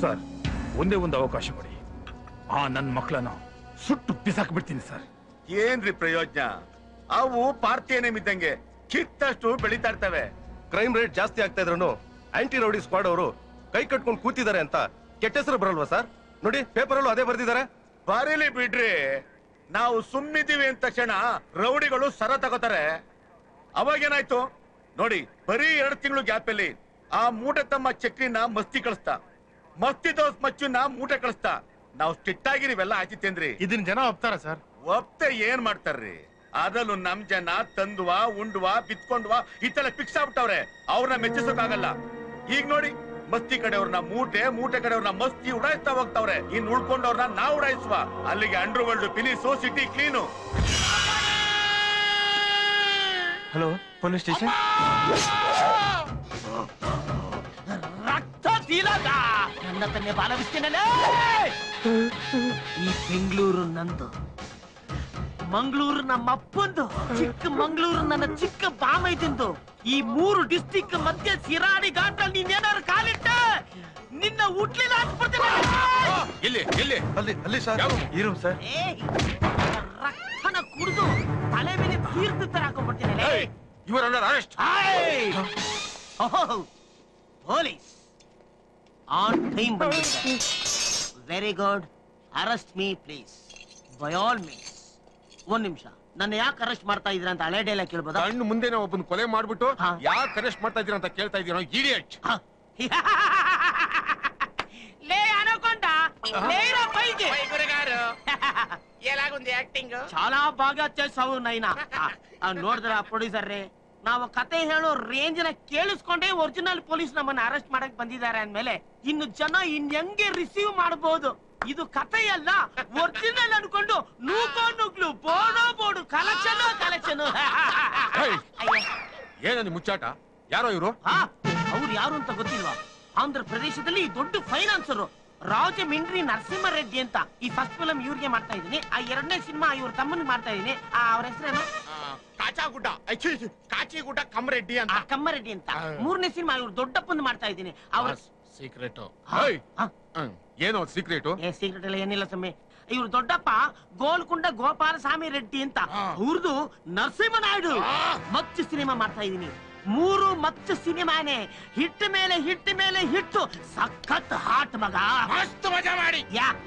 Sir ಒಂದೇ ಒಂದು ಅವಕಾಶ ಕೊಡಿ ಆ ನನ್ನ ಮಕ್ಕಳನ್ನ ಸುಟ್ಟು ಬಿಸಾಕ್ ಬಿಡ್ತೀನಿ ಸರ್ ಏನ್ರಿ ಪ್ರಯೋಜನ ಅವು ಪಾರ್ಥಿಯನೇ ಇದ್ದಂಗೆ ಕಿತ್ತಷ್ಟು ಬೆಳಿತಾ ಇರ್ತವೆ ಕ್ರೈಮ್ ರೇಟ್ ಜಾಸ್ತಿ ಆಗ್ತಾ ಇದ್ರು ಆಂಟಿ ರೌಡಿ ಸ್ಕ್ವಾಡ್ ಅವರು ಕೈ ಕಟ್ಕೊಂಡು ಕೂತಿದ್ದಾರೆ ಅಂತ ಕೆಟ್ಟ ಹೆಸರು ಬರಲ್ವಾ ಸರ್ ನೋಡಿ ಪೇಪರ್ ಅಲ್ಲೂ ಅದೇ ಬರ್ದಿದ್ದಾರೆ ಬರೀಲಿ ಬಿಡ್ರಿ ನಾವು ಸುಮ್ನಿದೀವಿ ಅಂದ ತಕ್ಷಣ ರೌಡಿಗಳು ಸರ ತಗೋತಾರೆ ಅವಾಗೇನಾಯ್ತು ನೋಡಿ ಬರೀ ಎರಡು ತಿಂಗಳು ಗ್ಯಾಪ್ ಅಲ್ಲಿ ಆ ಮೂಟೆ ತಮ್ಮ ಚಕ್ರಿನ ಮಸ್ತಿ ಕಳಿಸ್ತಾ ಮಸ್ತಿ ದೋಸ್ ಮಚ್ಚುನ ಮೂಟೆ ಕಳಿಸ್ತಾ ನಾವು ಸ್ಟ್ರಿಕ್ಟ್ ಆಗಿರಿವೆಲ್ಲ ಆಯ್ತಿತ್ತೇನ್ರಿ ಇದನ್ನ ಜನ ಒಪ್ತಾರ ಸರ್ ಒಪ್ತೆ ಏನ್ ಮಾಡ್ತಾರ್ರಿ ಅದಲ್ಲೂ ನಮ್ ಜನ ತಂದುವ ಉಂಡುವ ಬಿತ್ಕೊಂಡ್ವಾ ಇತ್ತೆಲ್ಲ ಫಿಕ್ಸ್ ಆಗ್ಬಿಟ್ಟವ್ರೆ ಅವ್ರನ್ನ ಮೆಚ್ಚಿಸೋಕಾಗಲ್ಲ ಈಗ ನೋಡಿ ಮಸ್ತಿ ಕಡೆಯವ್ರನ್ನ ಮೂಟೆ ಮೂಟೆ ಕಡೆಯವ್ರನ್ನ ಮಸ್ತಿ ಉಡಾಯಿಸ್ತಾ ಹೋಗ್ತಾವ್ರೆ ಇನ್ ಉಳ್ಕೊಂಡವ್ರನ್ನ ನಾವು ಉಡಾಯಿಸುವ ಅಲ್ಲಿಗೆ under world finish city clean hello police station ರಕ್ತ ತೀಲದ ನನ್ನ ತನ್ನೆ ಬಾಲವಿಸ್ತೇನಲ್ಲ ಈ ಬೆಂಗಳೂರು ನಂದು ಮಂಗಳೂರು ನಮ್ಮ ಅಪ್ಪಂದು ಚಿಕ್ಕ ಮಂಗಳೂರು ನನ್ನ ಚಿಕ್ಕ ಬಾಮೈದಿಂದು ಈ ಮೂರು ಡಿಸ್ಟಿಕ್ ಮಧ್ಯೆ ಸಿರಾಡಿ ಘಾಟಲ್ಲಿ ನೀನೇನಾರು ಕಾಲಿಟ್ಟ ನಿನ್ನ ಹುಟ್ಲಿಲ್ಲ ಹಾಕ್ಬಿಡ್ತೇನೆ ಎಲ್ಲಿ ಎಲ್ಲಿ ಅಲ್ಲಿ ಅಲ್ಲಿ ಸರ್ ಈ ರೂಮ್ ಸರ್ ಏಯ್, ರಕ್ತನ ಕುಡಿದು ತಲೆ ಮೇಲೆ ತೀರ್ಥ ತರ ಹಾಕೊಂಡ್ಬಿಡ್ತೇನೆ ಇವರ್ under arrest police on time ಬಂದಿದ್ದಾರೆ very good arrest me please by all means ಒಂದ್ ನಿಮಿಷ ನನ್ನ ಯಾಕೆ ಅರೆಸ್ಟ್ ಮಾಡ್ತಾ ಇದ್ರ ಅಂತ ಹಳೆ ಡೈಲಾಗ್ ಕೇಳ್ಬೋದಾ ಕಣ್ಣು ಮುಂದೆನೆ ಒಬ್ಬನ ಕೊಲೆ ಮಾಡ್ಬಿಟ್ಟು ಹಾ. ಯಾಕೆ ಅರೆಸ್ಟ್ ಮಾಡ್ತಾ ಇದೀರ ಅಂತ ಕೇಳ್ತಾ ಇದೀನೋ ಇಡಿಯಟ್ ಹ. లే అనకుండా లేరా పైకి ఎలాగుంది యాక్టింగ్ చాలా బాగా చేసావు నైనా ನೋಡಿದ್ರ ಪ್ರೊಡ್ಯೂಸರ್ ರೇ ನಾವು ಕತೆ ಹೇಳೋ ರೇಂಜ್ ನ ಕೇಳಿಸ್ಕೊಂಡೇ ಒರಿಜಿನಲ್ ಪೊಲೀಸ್ ನಮ್ಮನ್ನ ಅರೆಸ್ಟ್ ಮಾಡಕ್ ಬಂದಿದ್ದಾರೆ ಅಂದ್ಮೇಲೆ ಇನ್ನು ಜನ ಇನ್ ಹೆಂಗೆ ರಿಸೀವ್ ಮಾಡಬಹುದು ಇದು ಕತೆ ಅಲ್ಲ ಒರಿಜಿನಲ್ ಅನ್ಕೊಂಡು ನೂಕೋ ನುಗ್ಲು ಬೋಡೋ ಬೋಡು ಕಲೆಕ್ಷನ್ ಕಲೆಕ್ಷನ್ ಹೇಯ್. ಏನಂದಿ ಮುಚ್ಚಾಟ ಯಾರೋ ಇವರು ಅವ್ರು ಯಾರು ಅಂತ ಗೊತ್ತಿಲ್ವಾ ಆಂಧ್ರ ಪ್ರದೇಶದಲ್ಲಿ ದೊಡ್ಡ ಫೈನಾನ್ಸರು ರಾಜಮಿಂಡ್ರಿ ನರಸಿಂಹ ರೆಡ್ಡಿ ಅಂತ ಈ ಫಸ್ಟ್ ಫಿಲಂ ಇವ್ರಿಗೆ ಮಾಡ್ತಾ ಇದೀನಿ ಆ ಎರಡನೇ ಸಿನಿಮಾ ಇವ್ರ ತಮ್ಮನಿಗೆ ಮಾಡ್ತಾ ಇದೀನಿ ಅವ್ರ ಹೆಸರೇನು ಕಾಚಾಗುಡ್ಡ ಅಚ್ಚಿ, ಕಾಚಿಗುಡ್ಡ ಕಮರೆಡ್ಡಿ ಅಂತ ಆ ಕಮ್ಮರೆಡ್ಡಿ ಅಂತ ಮೂರನೇ ಸಿನಿಮಾ ಇವ್ರ ದೊಡ್ಡಪ್ಪಂದು ಮಾಡ್ತಾ ಇದೀನಿ ಅವ್ರ ಸೀಕ್ರೆಟ್ ಹೇಯ್. ಏನೋ ಸೀಕ್ರೆಟ್ ಏ ಸೀಕ್ರೆಟ್ ಎಲ್ಲ ಏನಿಲ್ಲ ಸ್ವಾಮಿ ಇವ್ರ ದೊಡ್ಡಪ್ಪ ಗೋಲ್ಕುಂಡ ಗೋಪಾಲಸ್ವಾಮಿ ರೆಡ್ಡಿ ಅಂತ ಅವ್ರದ್ದು ನರಸಿಂಹನಾಯ್ಡು ಮಚ್ಚು ಸಿನಿಮಾ ಮಾಡ್ತಾ ಇದೀನಿ ಮೂರು ಮಚ್ಚು ಸಿನಿಮಾನೇ ಹಿಟ್ ಮೇಲೆ ಹಿಟ್ ಮೇಲೆ ಹಿಟ್ಟು ಸಖತ್ ಹಾಟ್ ಮಗ ಮಸ್ತ್ ಮಜಾ ಮಾಡಿ ಯಾ